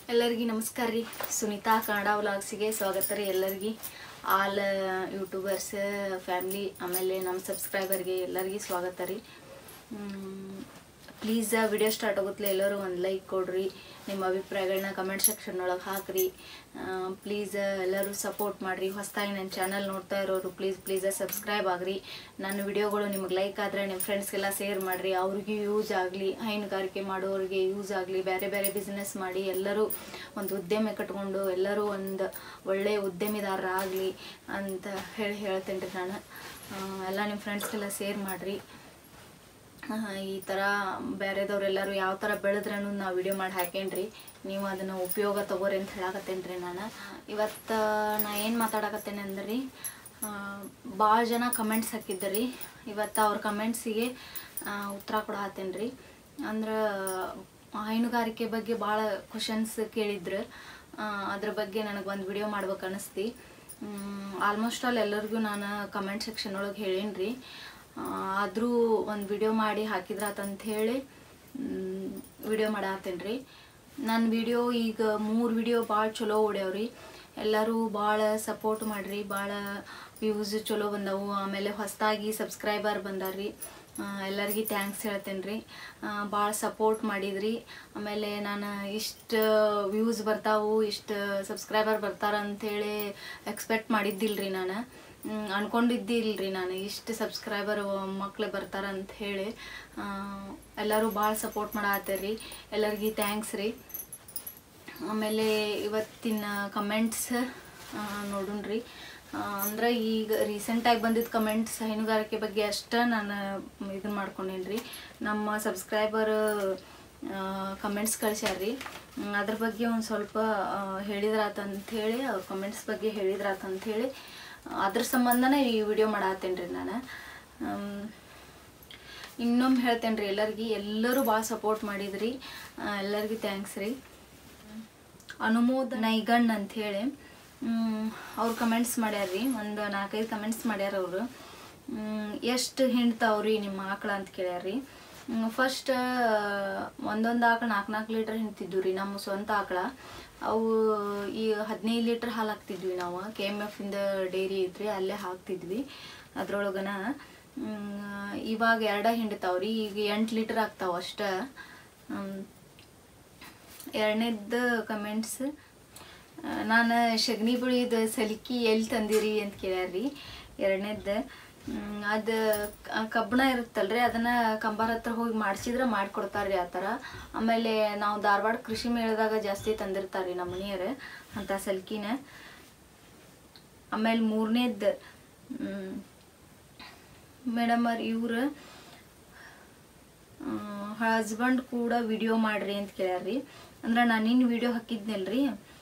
ಎಲ್ಲರಿಗೂ ನಮಸ್ಕಾರ ರೀ ಸುನೀತಾ ಕನ್ನಡ ವ್ಲಾಗ್ಸಿಗೆ ಸ್ವಾಗತ ರೀ ಎಲ್ಲರಿಗೂ ಆಲ್ ಯೂಟ್ಯೂಬರ್ಸ್ ಫ್ಯಾಮ್ಲಿ ಆಮೇಲೆ ನಮ್ಮ ಸಬ್ಸ್ಕ್ರೈಬರ್ಗೆ ಎಲ್ಲರಿಗೂ ಸ್ವಾಗತ ರೀ ಪ್ಲೀಸ್ ವಿಡಿಯೋ ಸ್ಟಾರ್ಟ್ ಆಗುತ್ತಲೇ ಎಲ್ಲರೂ ಒಂದು ಲೈಕ್ ಕೊಡ್ರಿ ನಿಮ್ಮ ಅಭಿಪ್ರಾಯಗಳನ್ನ ಕಮೆಂಟ್ ಸೆಕ್ಷನ್ ಒಳಗೆ ಹಾಕ್ರಿ ಪ್ಲೀಸ್ ಎಲ್ಲರೂ ಸಪೋರ್ಟ್ ಮಾಡಿರಿ ಹೊಸದಾಗಿ ನನ್ನ ಚಾನಲ್ ನೋಡ್ತಾ ಇರೋರು ಪ್ಲೀಸ್ ಪ್ಲೀಸ್ ಸಬ್ಸ್ಕ್ರೈಬ್ ಆಗ್ರಿ ನನ್ನ ವಿಡಿಯೋಗಳು ನಿಮಗೆ ಲೈಕ್ ಆದರೆ ನಿಮ್ಮ ಫ್ರೆಂಡ್ಸ್ಗೆಲ್ಲ ಶೇರ್ ಮಾಡಿರಿ ಅವ್ರಿಗೂ ಯೂಸ್ ಆಗಲಿ ಹೈನುಗಾರಿಕೆ ಮಾಡೋರಿಗೆ ಯೂಸ್ ಆಗಲಿ ಬೇರೆ ಬೇರೆ ಬಿಸ್ನೆಸ್ ಮಾಡಿ ಎಲ್ಲರೂ ಒಂದು ಉದ್ಯಮ ಕಟ್ಕೊಂಡು ಎಲ್ಲರೂ ಒಂದು ಒಳ್ಳೆಯ ಉದ್ಯಮಿದಾರರಾಗಲಿ ಅಂತ ಹೇಳಿ ಹೇಳ್ತೇನೆ ರೀ ನಾನು ಆ, ಎಲ್ಲ ನಿಮ್ಮ ಫ್ರೆಂಡ್ಸ್ಗೆಲ್ಲ ಶೇರ್ ಮಾಡಿರಿ ಆ, ಈ ಥರ ಬೇರೆದವ್ರೆಲ್ಲರೂ ಯಾವ ಥರ ಬೆಳೆದ್ರೆ ನಾವು ವಿಡಿಯೋ ಮಾಡಿ ಹಾಕೇನ್ರಿ ನೀವು ಅದನ್ನು ಉಪಯೋಗ ತಗೋರಿ ಅಂತ ಹೇಳಕತ್ತೇನೆ ರೀ ನಾನು ಇವತ್ತು ನಾ ಏನು ಮಾತಾಡಕತ್ತೇನೆ ಅಂದ್ರೆ ರೀ ಭಾಳ ಜನ ಕಮೆಂಟ್ಸ್ ಹಾಕಿದ್ದರಿ ಇವತ್ತು ಅವ್ರ ಕಮೆಂಟ್ಸಿಗೆ ಉತ್ತರ ಕೊಡತ್ತೇನೆ ರೀ ಅಂದ್ರೆ ಹೈನುಗಾರಿಕೆ ಬಗ್ಗೆ ಭಾಳ ಕ್ವಶನ್ಸ್ ಕೇಳಿದ್ರು ಆ, ಅದ್ರ ಬಗ್ಗೆ ನನಗೆ ಒಂದು ವಿಡಿಯೋ ಮಾಡ್ಬೇಕು ಅನಿಸ್ತಿ ಆಲ್ಮೋಸ್ಟ್ ಆಲ್ ಎಲ್ಲರಿಗೂ ನಾನು ಕಮೆಂಟ್ ಸೆಕ್ಷನ್ ಒಳಗೆ ಹೇಳೀನಿ ರೀ ಆದರೂ ಒಂದು ವಿಡಿಯೋ ಮಾಡಿ ಹಾಕಿದ್ರಾತಂತ ಹೇಳಿ ವಿಡಿಯೋ ಮಾಡತ್ತೇನೆ ರೀ ನನ್ನ ವಿಡಿಯೋ ಈಗ ಮೂರು ವಿಡಿಯೋ ಭಾಳ ಚಲೋ ಓಡ್ಯಾವ್ರಿ ಎಲ್ಲರೂ ಭಾಳ ಸಪೋರ್ಟ್ ಮಾಡಿರಿ ಭಾಳ ವ್ಯೂಸ್ ಚಲೋ ಬಂದವು ಆಮೇಲೆ ಹೊಸದಾಗಿ ಸಬ್ಸ್ಕ್ರೈಬರ್ ಬಂದಾರ್ರಿ ಎಲ್ಲರಿಗೂ ಥ್ಯಾಂಕ್ಸ್ ಹೇಳ್ತೇನೆ ರೀ ಭಾಳ ಸಪೋರ್ಟ್ ಮಾಡಿದ್ರಿ ಆಮೇಲೆ ನಾನು ಇಷ್ಟು ವ್ಯೂಸ್ ಬರ್ತಾವು ಇಷ್ಟು ಸಬ್ಸ್ಕ್ರೈಬರ್ ಬರ್ತಾರ ಅಂಥೇಳಿ ಎಕ್ಸ್ಪೆಕ್ಟ್ ಮಾಡಿದ್ದಿಲ್ರಿ ನಾನು ಹ್ಮ್, ಅನ್ಕೊಂಡಿದ್ದಿಲ್ರಿ ನಾನು ಇಷ್ಟು ಸಬ್ಸ್ಕ್ರೈಬರ್ ಮಕ್ಳು ಬರ್ತಾರ ಅಂತ ಹೇಳಿ ಆ, ಎಲ್ಲರೂ ಭಾಳ ಸಪೋರ್ಟ್ ಮಾಡತ್ತೇರಿ ಎಲ್ಲರಿಗೂ ಥ್ಯಾಂಕ್ಸ್ ರೀ ಆಮೇಲೆ ಇವತ್ತಿನ ಕಮೆಂಟ್ಸ್ ನೋಡುಣ್ರಿ ಅಂದ್ರೆ ಈಗ ರೀಸೆಂಟಾಗಿ ಬಂದಿದ್ದ ಕಮೆಂಟ್ಸ್ ಹೈನುಗಾರಿಕೆ ಬಗ್ಗೆ ಅಷ್ಟೇ ನಾನು ಇದನ್ನ ಮಾಡ್ಕೊಂಡೇನಿ ರೀ ನಮ್ಮ ಸಬ್ಸ್ಕ್ರೈಬರ್ ಕಮೆಂಟ್ಸ್ ಕಳ್ಸ್ಯಾರ್ರಿ ಹ್ಮ್, ಅದ್ರ ಬಗ್ಗೆ ಒಂದು ಸ್ವಲ್ಪ ಹೇಳಿದ್ರಾತಂಥೇಳಿ ಅವ್ರ ಕಮೆಂಟ್ಸ್ ಬಗ್ಗೆ ಹೇಳಿದ್ರಾತಂಥೇಳಿ ಅದ್ರ ಸಂಬಂಧನೇ ಈ ವಿಡಿಯೋ ಮಾಡತ್ತೇನೆ ರೀ ನಾನು ಆಮ್, ಇನ್ನೊಮ್ಮೆ ಹೇಳ್ತೇನೆ ರೀ ಎಲ್ಲರಿಗೂ ಎಲ್ಲರೂ ಭಾಳ ಸಪೋರ್ಟ್ ಮಾಡಿದ್ರಿ ಆ, ಎಲ್ಲರಿಗೂ ಥ್ಯಾಂಕ್ಸ್ ರೀ ಅನುಮೋದ ನೈಗಣ್ ಅಂತ ಹೇಳಿ ಅವ್ರು ಕಮೆಂಟ್ಸ್ ಮಾಡ್ಯಾರ್ರಿ ಒಂದು ನಾಲ್ಕೈದು ಕಮೆಂಟ್ಸ್ ಮಾಡ್ಯಾರ ಅವರು ಎಷ್ಟು ಹಿಂಡ್ತಾವ್ರಿ ನಿಮ್ಮ ಆಕಳ ಅಂತ ಕೇಳ್ಯಾರ್ರಿ ಫಸ್ಟ್ ಒಂದೊಂದು ಆಕಳ ನಾಲ್ಕು ನಾಲ್ಕು ಲೀಟ್ರ್ ಹಿಂಡ್ತಿದ್ವು ರೀ ನಮ್ಮ ಸ್ವಂತ ಆಕಳ ಅವು ಈ ಹದಿನೈದು ಲೀಟ್ರ್ ಹಾಲು ಹಾಕ್ತಿದ್ವಿ ನಾವು ಕೆ ಎಮ್ ಎಫ್ ಇಂದ ಡೈರಿ ಐತ್ರಿ ಅಲ್ಲೇ ಹಾಕ್ತಿದ್ವಿ ಅದ್ರೊಳಗನ ಮ್, ಇವಾಗ ಎರಡ ಹಿಂಡ್ತಾವ್ರಿ ಈಗ ಎಂಟು ಲೀಟ್ರ್ ಆಗ್ತಾವ ಅಷ್ಟ ಎರಡನೇದ್ದು ಕಮೆಂಟ್ಸ್ ನಾನು ಶಗನಿ ಬಳಿದ ಸಲಿಕಿ ಎಲ್ಲಿ ತಂದಿರಿ ಅಂತ ಕೇಳ್ಯಾರ್ರಿ ಎರಡನೇದ್ದು ಅದು ಕಬ್ಬಣ ಇರುತ್ತಲ್ರಿ ಅದನ್ನ ಕಂಬಾರ ಹತ್ರ ಹೋಗಿ ಮಾಡಿಸಿದ್ರೆ ಮಾಡಿಕೊಡ್ತಾರ್ರಿ ಆ ಥರ ಆಮೇಲೆ ನಾವು ಧಾರವಾಡ ಕೃಷಿ ಮೇಳದಾಗ ಜಾಸ್ತಿ ತಂದಿರ್ತಾರ್ರಿ ನಮ್ಮ ಮನೆಯವ್ರು ಅಂಥ ಸಲ್ಕಿನ ಆಮೇಲೆ ಮೂರನೇದ್ದು ಮೇಡಮ್ ಅವ್ರ ಇವ್ರು ಹಸ್ಬೆಂಡ್ ಕೂಡ ವಿಡಿಯೋ ಮಾಡ್ರಿ ಅಂತ ಕೇಳ್ಯಾರ್ರಿ ಅಂದ್ರೆ ನಾನು ಇನ್ನು ವಿಡಿಯೋ ಹಾಕಿದ್ನಲ್ರಿ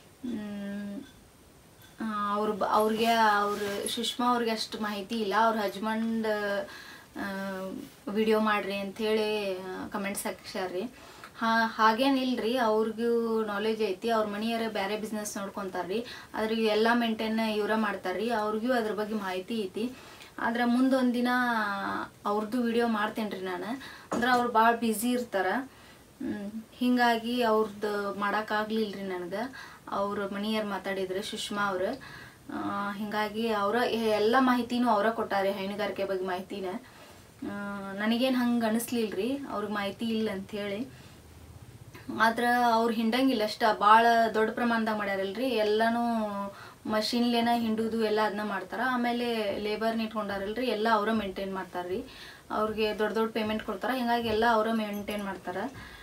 ಅವ್ರ ಅವ್ರಿಗೆ ಅವ್ರ ಸುಷ್ಮಾ ಅವ್ರಿಗೆ ಅಷ್ಟು ಮಾಹಿತಿ ಇಲ್ಲ ಅವ್ರ ಹಸ್ಬೆಂಡ್ ವಿಡಿಯೋ ಮಾಡ್ರಿ ಅಂಥೇಳಿ ಕಮೆಂಟ್ಸ್ ಹಾಕ್ಸ್ಯಾರ್ರಿ ಹಾ ಹಾಗೇನಿಲ್ರಿ ಅವ್ರಿಗೂ ನಾಲೆಜ್ ಐತಿ ಅವ್ರ ಮನೆಯವ್ರ ಬೇರೆ ಬಿಸ್ನೆಸ್ ನೋಡ್ಕೊಂತಾರ್ರಿ ಆದ್ರೆ ಎಲ್ಲ ಮೇಂಟೈನ್ ಇವ್ರ ಮಾಡ್ತಾರ್ರಿ ಅವ್ರಿಗೂ ಅದ್ರ ಬಗ್ಗೆ ಮಾಹಿತಿ ಐತಿ ಆದ್ರೆ ಮುಂದೊಂದು ದಿನ ಅವ್ರದ್ದು ವಿಡಿಯೋ ಮಾಡ್ತೇನೆ ರೀ ನಾನು ಅಂದ್ರೆ ಅವ್ರು ಭಾಳ ಬ್ಯುಸಿ ಇರ್ತಾರ ಹ್ಮ್, ಹಿಂಗಾಗಿ ಅವ್ರದ್ದು ಮಾಡೋಕ್ಕಾಗ್ಲಿಲ್ರಿ ನನಗೆ ಅವ್ರ ಮನೆಯವ್ರು ಮಾತಾಡಿದ್ರು ಸುಷ್ಮಾ ಅವ್ರು ಆ, ಹಿಂಗಾಗಿ ಅವರ ಎಲ್ಲ ಮಾಹಿತಿನೂ ಅವರ ಕೊಟ್ಟಾರೆ ಹೈನುಗಾರಿಕೆ ಬಗ್ಗೆ ಮಾಹಿತಿನ ಆ, ನನಗೇನು ಹಂಗೆ ಅನಿಸ್ಲಿಲ್ರಿ ಅವ್ರಿಗೆ ಮಾಹಿತಿ ಇಲ್ಲ ಅಂಥೇಳಿ ಆದ್ರೆ ಅವ್ರು ಹಿಂಡಂಗಿಲ್ಲ ಅಷ್ಟ ಭಾಳ ದೊಡ್ಡ ಪ್ರಮಾಣದಾಗ ಮಾಡ್ಯಾರಲ್ರಿ ಎಲ್ಲಾನು ಮಷಿನ್ಲೇನ ಹಿಂಡುದು ಎಲ್ಲ ಅದನ್ನ ಮಾಡ್ತಾರ ಆಮೇಲೆ ಲೇಬರ್ನ ಇಟ್ಕೊಂಡಾರಲ್ರಿ ಎಲ್ಲ ಅವರ ಮೇಂಟೈನ್ ಮಾಡ್ತಾರ್ರಿ ಅವ್ರಿಗೆ ದೊಡ್ಡ ದೊಡ್ಡ ಪೇಮೆಂಟ್ ಕೊಡ್ತಾರ ಹಿಂಗಾಗಿ ಎಲ್ಲ ಅವರ ಮೇಂಟೈನ್ ಮಾಡ್ತಾರ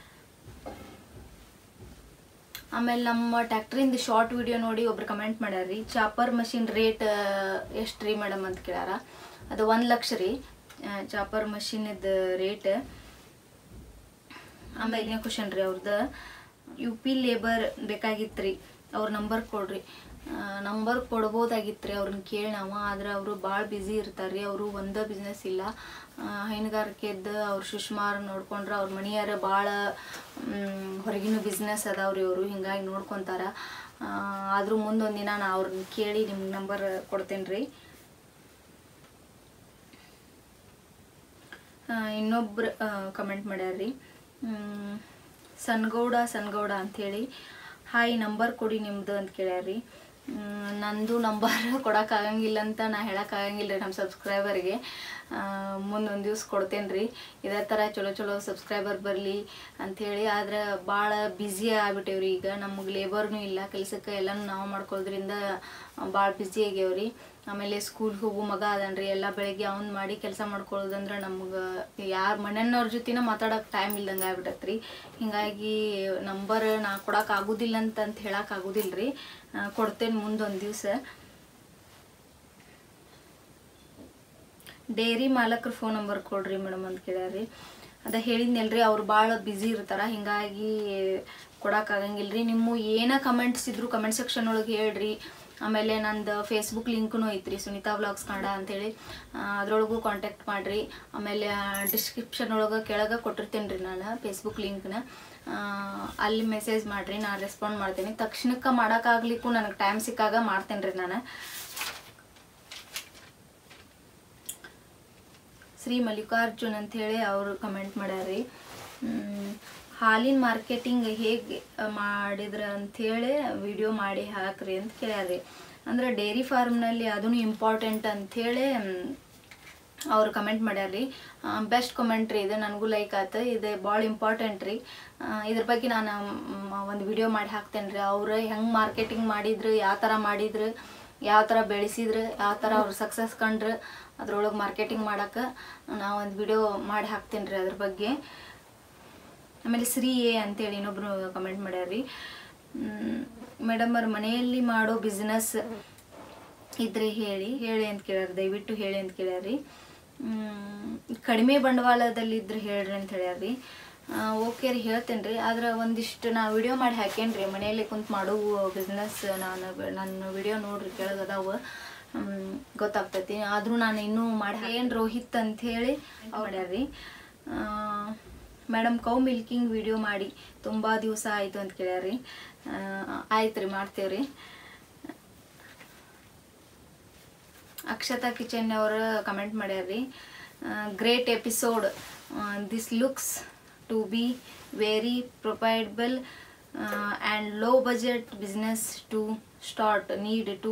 ಆಮೇಲೆ ನಮ್ಮ ಟ್ಯಾಕ್ಟ್ರಿಂದ ಶಾರ್ಟ್ ವಿಡಿಯೋ ನೋಡಿ ಒಬ್ರು ಕಮೆಂಟ್ ಮಾಡ್ಯಾರ್ರಿ ಚಾಪರ್ ಮಷಿನ್ ರೇಟ್ ಎಷ್ಟು ರೀ ಮೇಡಮ್ ಅಂತ ಕೇಳ್ಯಾರ ಅದು ಒಂದು ಲಕ್ಷ ರೀ ಚಾಪರ್ ಮಷಿನದ ರೇಟ್ ಆಮೇಲೆ ಕ್ವಶನ್ ರೀ ಅವ್ರದ್ದು ಯು ಪಿ ಲೇಬರ್ ಬೇಕಾಗಿತ್ತು ರೀ ಅವ್ರ ನಂಬರ್ ಕೊಡ್ರಿ ನಂಬರ್ ಕೊಡ್ಬೋದಾಗಿತ್ತು ರೀ ಅವ್ರನ್ನ ಕೇಳಿ ನಾವು ಆದ್ರೆ ಅವರು ಭಾಳ ಬ್ಯುಸಿ ಇರ್ತಾರೆ ರೀ ಅವರು ಒಂದೇ ಬಿಸ್ನೆಸ್ ಇಲ್ಲ ಆ, ಹೈನುಗಾರಿಕೆದ್ದು ಅವ್ರ ಸುಷ್ಮಾರ್ ನೋಡ್ಕೊಂಡ್ರೆ ಅವ್ರ ಮನೆಯವ್ರ ಭಾಳ ಹೊರಗಿನ ಬಿಸ್ನೆಸ್ ಅದಾವ್ರಿ ಅವರು ಹಿಂಗಾಗಿ ನೋಡ್ಕೊತಾರ ಆದರೂ ಮುಂದೊಂದು ದಿನ ನಾ ಅವ್ರನ್ನ ಕೇಳಿ ನಿಮ್ಗೆ ನಂಬರ್ ಕೊಡ್ತೇನೆ ರೀ ಇನ್ನೊಬ್ರು ಕಮೆಂಟ್ ಮಾಡ್ಯಾರ್ರಿ ಹ್ಮ್, ಸನ್ಗೌಡ ಸನ್ಗೌಡ ಅಂಥೇಳಿ ಹಾಯ್ ನಂಬರ್ ಕೊಡಿ ನಿಮ್ದು ಅಂತ ಕೇಳ್ಯಾರಿ ಮ್, ನಂದು ನಂಬರ್ ಕೊಡೋಕ್ಕಾಗಂಗಿಲ್ಲ ಅಂತ ನಾ ಹೇಳೋಕ್ಕಾಗಂಗಿಲ್ಲ ರೀ ನಮ್ಮ ಸಬ್ಸ್ಕ್ರೈಬರ್ಗೆ ಮುಂದೊಂದು ದಿವ್ಸ ಕೊಡ್ತೇನೆ ರೀ ಇದೇ ಥರ ಚಲೋ ಚಲೋ ಸಬ್ಸ್ಕ್ರೈಬರ್ ಬರಲಿ ಅಂಥೇಳಿ ಆದ್ರೆ ಭಾಳ ಬ್ಯುಸಿ ಆಗ್ಬಿಟ್ಟೇವ್ರಿ ಈಗ ನಮಗೆ ಲೇಬರ್ನೂ ಇಲ್ಲ ಕೆಲಸಕ್ಕೆ ಎಲ್ಲನೂ ನಾವು ಮಾಡ್ಕೊಳ್ಳೋದ್ರಿಂದ ಭಾಳ ಬ್ಯುಸಿ ಆಗ್ಯಾವ್ರಿ ಆಮೇಲೆ ಸ್ಕೂಲ್ಗೆ ಹೋಗೋ ಮಗ ಅದನ್ರಿ ಎಲ್ಲ ಬೆಳಗ್ಗೆ ಅವ್ನು ಮಾಡಿ ಕೆಲಸ ಮಾಡ್ಕೊಳ್ಳೋದಂದ್ರೆ ನಮ್ಗೆ ಯಾರ ಮನೆಯವ್ರ ಜೊತೆನ ಮಾತಾಡೋಕೆ ಟೈಮ್ ಇಲ್ದಂಗೆ ಆಗ್ಬಿಟ್ಟೈತೆ ರೀ ಹಿಂಗಾಗಿ ನಂಬರ್ ನಾ ಕೊಡೋಕೆ ಆಗೋದಿಲ್ಲ ಅಂತ ಅಂತ ಹೇಳಕ್ಕೆ ಆಗೋದಿಲ್ಲ ರೀ ಕೊಡ್ತೇನೆ ಮುಂದೊಂದು ದಿವಸ ಡೈರಿ ಮಾಲಕ್ರ ಫೋನ್ ನಂಬರ್ ಕೊಡ್ರಿ ಮೇಡಮ್ ಅಂತ ಕೇಳ್ಯಾರಿ ಅದ ಹೇಳಿದ್ನಲ್ರಿ ಅವ್ರು ಭಾಳ ಬ್ಯುಸಿ ಇರ್ತಾರ ಹಿಂಗಾಗಿ ಕೊಡೋಕ್ಕಾಗಂಗಿಲ್ಲ ರೀ ನಿಮ್ಮ ಏನ ಕಮೆಂಟ್ಸ್ ಇದ್ರು ಕಮೆಂಟ್ ಸೆಕ್ಷನ್ ಒಳಗೆ ಹೇಳ್ರಿ ಆಮೇಲೆ ನಂದು ಫೇಸ್ಬುಕ್ ಲಿಂಕ್ನು ಐತ್ರಿ ಸುನೀತಾ ವ್ಲಾಗ್ಸ್ ಕನ್ನಡ ಅಂತೇಳಿ ಅದ್ರೊಳಗೂ ಕಾಂಟ್ಯಾಕ್ಟ್ ಮಾಡಿರಿ ಆಮೇಲೆ ಡಿಸ್ಕ್ರಿಪ್ಷನ್ ಒಳಗೆ ಕೆಳಗೆ ಕೊಟ್ಟಿರ್ತೇನೆ ರೀ ನಾನು ಫೇಸ್ಬುಕ್ ಲಿಂಕ್ನ ಅಲ್ಲಿ ಮೆಸೇಜ್ ಮಾಡಿರಿ ನಾನು ರೆಸ್ಪಾಂಡ್ ಮಾಡ್ತೀನಿ ತಕ್ಷಣಕ್ಕೆ ಮಾಡೋಕ್ಕಾಗ್ಲಿಕ್ಕೂ ನನಗೆ ಟೈಮ್ ಸಿಕ್ಕಾಗ ಮಾಡ್ತೇನೆ ರೀ ನಾನು ಶ್ರೀ ಮಲ್ಲಿಕಾರ್ಜುನ್ ಅಂತ ಹೇಳಿ ಅವರು ಕಮೆಂಟ್ ಮಾಡ್ಯಾರಿ ಮ್, ಹಾಲಿನ ಮಾರ್ಕೆಟಿಂಗ್ ಹೇಗೆ ಮಾಡಿದ್ರ ಅಂಥೇಳಿ ವಿಡಿಯೋ ಮಾಡಿ ಹಾಕ್ರಿ ಅಂತ ಕೇಳ್ಯಾರಿ ಅಂದ್ರೆ ಡೈರಿ ಫಾರ್ಮ್ನಲ್ಲಿ ಅದೂ ಇಂಪಾರ್ಟೆಂಟ್ ಅಂಥೇಳಿ ಅವ್ರು ಕಮೆಂಟ್ ಮಾಡ್ಯಾರ್ರಿ ಬೆಸ್ಟ್ ಕಮೆಂಟ್ ರೀ ಇದು ನನಗೂ ಲೈಕ್ ಆಯ್ತು ಇದು ಭಾಳ ಇಂಪಾರ್ಟೆಂಟ್ ರೀ ಆ, ಇದ್ರ ಬಗ್ಗೆ ನಾನು ಒಂದು ವಿಡಿಯೋ ಮಾಡಿ ಹಾಕ್ತೇನೆ ರೀ ಅವ್ರು ಹೆಂಗೆ ಮಾರ್ಕೆಟಿಂಗ್ ಮಾಡಿದ್ರು ಯಾವ ಥರ ಮಾಡಿದ್ರು ಯಾವ ಥರ ಬೆಳೆಸಿದ್ರು ಯಾವ ಥರ ಅವ್ರು ಸಕ್ಸಸ್ ಕಂಡ್ರು ಅದ್ರೊಳಗೆ ಮಾರ್ಕೆಟಿಂಗ್ ಮಾಡಕ್ಕೆ ನಾ ಒಂದು ವಿಡಿಯೋ ಮಾಡಿ ಹಾಕ್ತೇನೆ ರೀ ಅದ್ರ ಬಗ್ಗೆ ಆಮೇಲೆ ಶ್ರೀ ಎ ಅಂತೇಳಿ ಇನ್ನೊಬ್ರು ಕಮೆಂಟ್ ಮಾಡ್ಯಾರ್ರಿ ಮೇಡಮ್ ಅವ್ರ ಮನೆಯಲ್ಲಿ ಮಾಡೋ ಬಿಸ್ನೆಸ್ ಇದ್ರೆ ಹೇಳಿ ಹೇಳಿ ಅಂತ ಕೇಳ್ಯಾರ ದಯವಿಟ್ಟು ಹೇಳಿ ಅಂತ ಕೇಳ್ಯಾರಿ ಮ್, ಕಡಿಮೆ ಬಂಡವಾಳದಲ್ಲಿ ಇದ್ರೆ ಹೇಳ್ರಿ ಅಂತ ಹೇಳ್ಯಾರಿ ಓಕೆ ರೀ ಹೇಳ್ತೇನೆ ರೀ ಆದ್ರೆ ಒಂದಿಷ್ಟು ನಾ ವಿಡಿಯೋ ಮಾಡಿ ಹಾಕೇನಿ ರೀ ಮನೆಯಲ್ಲಿ ಕುಂತು ಮಾಡೋ ಬಿಸ್ನೆಸ್ ನಾನು ನನ್ನ ವಿಡಿಯೋ ನೋಡ್ರಿ ಕೆಳಗದಾವ ಗೊತ್ತಾಗ್ತೈತಿ ಆದರೂ ನಾನು ಇನ್ನೂ ಮಾಡಿ ಏನು ರೋಹಿತ್ ಅಂತ ಹೇಳಿ ಮಾಡ್ಯಾರ್ರಿ ಮೇಡಮ್ ಕೌ ಮಿಲ್ಕಿಂಗ್ ವಿಡಿಯೋ ಮಾಡಿ ತುಂಬ ದಿವಸ ಆಯಿತು ಅಂತ ಕೇಳ್ಯಾರಿ ಆಯ್ತು ರೀ ಮಾಡ್ತೇವ್ರಿ ಅಕ್ಷತಾ ಕಿಚನ್ ಅವ್ರ ಕಮೆಂಟ್ ಮಾಡ್ಯಾರ್ರಿ great episode this looks to be very profitable and low budget business to start need to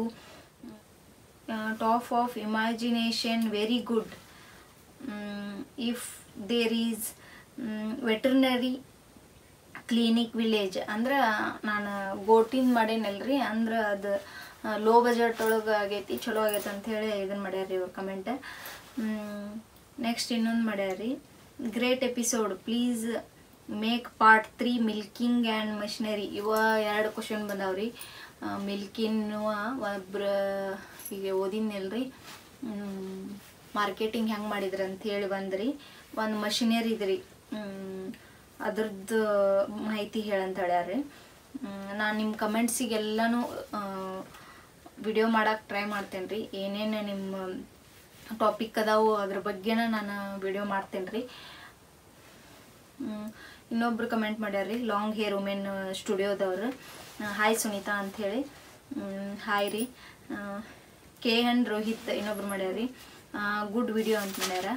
top of imagination very good if there is veterinary clinic village ಅಂದ್ರೆ ನಾನು ಗೋಟಿಂದ ಮಾಡೇನಲ್ರಿ ಅಂದ್ರೆ ಅದು ಲೋ ಬಜೆಟ್ ಒಳಗೆ ಆಗೈತಿ ಚಲೋ ಆಗೈತೆ ಅಂಥೇಳಿ ಇದನ್ನು ಮಾಡ್ಯಾರ ಇವ್ರ ಕಮೆಂಟ್ ನೆಕ್ಸ್ಟ್ ಇನ್ನೊಂದು ಮಾಡ್ಯಾರಿ great episode please make part three milking and machinery ಇವ ಎರಡು ಕ್ವಶನ್ ಬಂದಾವ್ರಿ ಮಿಲ್ಕಿನ್ವ ಒಬ್ರು ಹೀಗೆ ಓದಿನಲ್ರಿ ಮಾರ್ಕೆಟಿಂಗ್ ಹೆಂಗೆ ಮಾಡಿದ್ರಿ ಅಂತ ಹೇಳಿ ಬಂದ್ರಿ ಒಂದು ಮಷಿನರಿ ಇದ್ರಿ ಅದ್ರದ್ದು ಮಾಹಿತಿ ಹೇಳಂತ ಹೇಳ್ಯಾರಿ ನಾನು ನಿಮ್ಮ ಕಮೆಂಟ್ಸಿಗೆಲ್ಲನೂ ವಿಡಿಯೋ ಮಾಡಕ್ಕೆ ಟ್ರೈ ಮಾಡ್ತೇನೆ ರೀ ಏನೇನು ನಿಮ್ಮ ಟಾಪಿಕ್ ಅದಾವು ಅದ್ರ ಬಗ್ಗೆನ ನಾನು ವಿಡಿಯೋ ಮಾಡ್ತೇನೆ ರೀ ಇನ್ನೊಬ್ರು ಕಮೆಂಟ್ ಮಾಡ್ಯಾರ್ರಿ ಲಾಂಗ್ ಹೇರ್ ವುಮೆನ್ ಸ್ಟುಡಿಯೋದವ್ರು ಹಾಯ್ ಸುನೀತಾ ಅಂಥೇಳಿ ಹಾಯ್ ರೀ ಕೆ ಎನ್ ರೋಹಿತ್ ಇನ್ನೊಬ್ರು ಮಾಡ್ಯಾರ್ರಿ ಗುಡ್ ವಿಡಿಯೋ ಅಂತ ಮಾಡ್ಯಾರ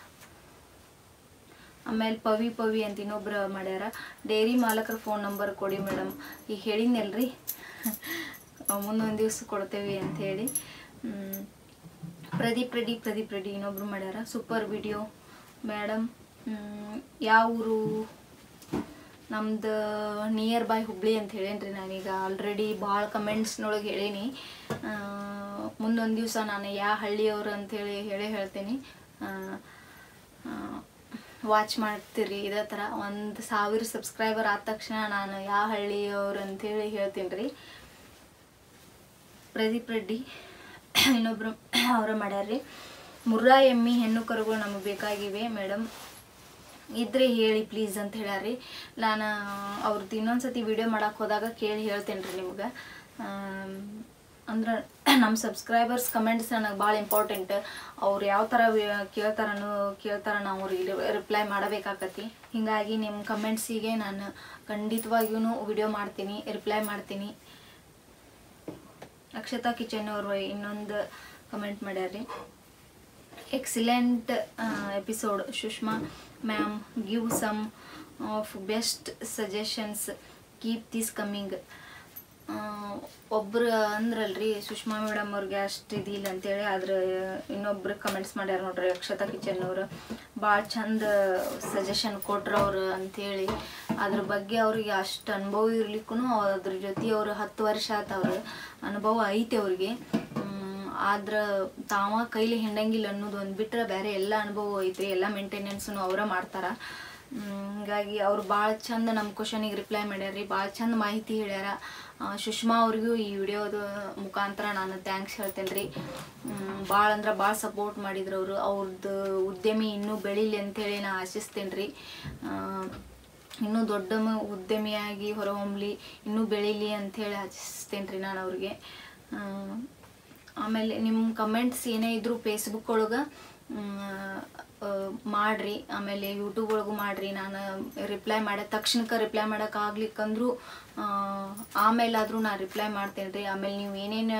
ಆಮೇಲೆ ಪವಿ ಪವಿ ಅಂತ ಇನ್ನೊಬ್ರು ಮಾಡ್ಯಾರ ಡೈರಿ ಮಾಲಕರ ಫೋನ್ ನಂಬರ್ ಕೊಡಿ ಮೇಡಮ್ ಈಗ ಹೇಳಿದ್ನಲ್ರಿ ಮುಂದೊಂದು ದಿವ್ಸ ಕೊಡ್ತೇವೆ ಅಂತ ಹೇಳಿ ಹ್ಮ್. ಪ್ರದೀಪ್ ರೆಡ್ಡಿ ಪ್ರದೀಪ್ ರೆಡ್ಡಿ ಇನ್ನೊಬ್ರು ಮಾಡ್ಯಾರ ಸೂಪರ್ ವಿಡಿಯೋ ಮೇಡಮ್ ಯಾವ ಊರು ನಮ್ದು ನಿಯರ್ ಬೈ ಹುಬ್ಳಿ ಅಂತ ಹೇಳೇನ್ರಿ ನಾನೀಗ ಆಲ್ರೆಡಿ ಭಾಳ ಕಮೆಂಟ್ಸ್ನೊಳಗೆ ಹೇಳೀನಿ ಮುಂದೊಂದು ದಿವಸ ನಾನು ಯಾವ ಹಳ್ಳಿಯವರು ಅಂತೇಳಿ ಹೇಳೇ ಹೇಳ್ತೀನಿ ವಾಚ್ ಮಾಡ್ತೀರಿ ಇದೇ ಥರ ಒಂದು ಸಾವಿರ ಸಬ್ಸ್ಕ್ರೈಬರ್ ಆದ ತಕ್ಷಣ ನಾನು ಯಾವ ಹಳ್ಳಿಯವ್ರು ಅಂತೇಳಿ ಹೇಳ್ತೀನಿ ರೀ ಪ್ರದೀಪ್ ರೆಡ್ಡಿ ಇನ್ನೊಬ್ರು ಅವರ ಮಾಡ್ಯಾರ್ರಿ ಮುರ್ರಾ ಎಮ್ಮಿ ಹೆಣ್ಣು ಕರುಗಳು ನಮಗೆ ಬೇಕಾಗಿವೆ ಮೇಡಮ್ ಇದ್ರೆ ಹೇಳಿ ಪ್ಲೀಸ್ ಅಂತ ಹೇಳ್ಯಾರ್ರಿ ನಾನು ಅವ್ರದ್ದು ಇನ್ನೊಂದ್ಸತಿ ವಿಡಿಯೋ ಮಾಡಕ್ಕೆ ಹೋದಾಗ ಕೇಳಿ ಹೇಳ್ತೇನೆ ರೀ ನಿಮ್ಗೆ ಅಂದ್ರೆ ನಮ್ಮ ಸಬ್ಸ್ಕ್ರೈಬರ್ಸ್ ಕಮೆಂಟ್ಸ್ ನನಗೆ ಭಾಳ ಇಂಪಾರ್ಟೆಂಟ್ ಅವ್ರು ಯಾವ ಥರ ಕೇಳ್ತಾರನೋ ಕೇಳ್ತಾರ ನಾವು ರಿಪ್ಲೈ ಮಾಡಬೇಕಾಕತಿ ಹೀಗಾಗಿ ನಿಮ್ಮ ಕಮೆಂಟ್ಸಿಗೆ ನಾನು ಖಂಡಿತವಾಗಿಯೂ ವಿಡಿಯೋ ಮಾಡ್ತೀನಿ ರಿಪ್ಲೈ ಮಾಡ್ತೀನಿ ಅಕ್ಷತಾ ಕಿಚನ್ ಅವರು ಇನ್ನೊಂದು ಕಮೆಂಟ್ ಮಾಡ್ಯಾರ್ರಿ excellent episode Sushma ma'am give some of best suggestions keep this coming ಒಬ್ರು ಅಂದ್ರಲ್ರಿ ಸುಷ್ಮಾ ಮೇಡಮ್ ಅವ್ರಿಗೆ ಅಷ್ಟು ಇದಿಲ್ಲ ಅಂತೇಳಿ ಆದ್ರೆ ಇನ್ನೊಬ್ರು ಕಮೆಂಟ್ಸ್ ಮಾಡ್ಯಾರ ನೋಡ್ರಿ ಅಕ್ಷತಾ ಕಿಚನ್ ಅವರು ಭಾಳ ಚಂದ ಸಜೆಷನ್ ಕೊಟ್ರು ಅವ್ರು ಅಂಥೇಳಿ ಅದ್ರ ಬಗ್ಗೆ ಅವ್ರಿಗೆ ಅಷ್ಟು ಅನುಭವ ಇರ್ಲಿಕ್ಕೂ ಅದ್ರ ಜೊತೆ ಅವ್ರು ಹತ್ತು ವರ್ಷ ಆತವ್ರು ಅನುಭವ ಐತೆ ಅವ್ರಿಗೆ ಆದ್ರೆ ತಾವ ಕೈಲಿ ಹಿಂಡಂಗಿಲ್ಲ ಅನ್ನೋದು ಒಂದು ಬಿಟ್ರೆ ಬೇರೆ ಎಲ್ಲ ಅನುಭವ ಐತ್ರಿ ಎಲ್ಲ ಮೇಂಟೆನೆನ್ಸ್ನು ಅವರ ಮಾಡ್ತಾರ ಹ್ಮ್, ಹಿಂಗಾಗಿ ಅವ್ರು ಭಾಳ ಚಂದ ನಮ್ಮ ಕ್ವಶನಿಗೆ ರಿಪ್ಲೈ ಮಾಡ್ಯಾರ್ರಿ ಭಾಳ ಚಂದ ಮಾಹಿತಿ ಹೇಳ್ಯಾರ ಆ, ಸುಷ್ಮಾ ಅವ್ರಿಗೂ ಈ ವಿಡಿಯೋದ ಮುಖಾಂತರ ನಾನು ಥ್ಯಾಂಕ್ಸ್ ಹೇಳ್ತೇನೆ ರೀ ಭಾಳ ಅಂದ್ರೆ ಭಾಳ ಸಪೋರ್ಟ್ ಮಾಡಿದ್ರು ಅವರು ಅವ್ರದ್ದು ಉದ್ಯಮಿ ಇನ್ನೂ ಬೆಳೀಲಿ ಅಂತೇಳಿ ನಾ ಆಶಿಸ್ತೇನೆ ರೀ ಇನ್ನೂ ದೊಡ್ಡ ಮ- ಉದ್ಯಮಿಯಾಗಿ ಹೊರಹೊಮ್ಮಲಿ ಇನ್ನೂ ಬೆಳೀಲಿ ಅಂಥೇಳಿ ಆಶಿಸ್ತೇನೆ ರೀ ನಾನು ಅವ್ರಿಗೆ ಆ, ಆಮೇಲೆ ನಿಮ್ಮ ಕಮೆಂಟ್ಸ್ ಏನೇ ಇದ್ರೂ ಫೇಸ್ಬುಕ್ ಒಳಗೆ ಮಾಡ್ರಿ ಆಮೇಲೆ ಯೂಟ್ಯೂಬ್ ಒಳಗೂ ಮಾಡ್ರಿ ನಾನು ರಿಪ್ಲೈ ಮಾಡೋ ತಕ್ಷಣಕ್ಕೆ ರಿಪ್ಲೈ ಮಾಡೋಕ್ಕಾಗ್ಲಿಕ್ಕಂದ್ರೂ ಆಮೇಲಾದರೂ ನಾನು ರಿಪ್ಲೈ ಮಾಡ್ತೇನೆ ರೀ ಆಮೇಲೆ ನೀವು ಏನೇನು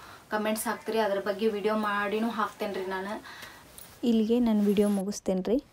ಕಮೆಂಟ್ಸ್ ಹಾಕ್ತೀರಿ ಅದ್ರ ಬಗ್ಗೆ ವಿಡಿಯೋ ಮಾಡಿನೂ ಹಾಕ್ತೇನೆ ರೀ ನಾನು ಇಲ್ಲಿಗೆ ನಾನು ವಿಡಿಯೋ ಮುಗಿಸ್ತೇನೆ ರೀ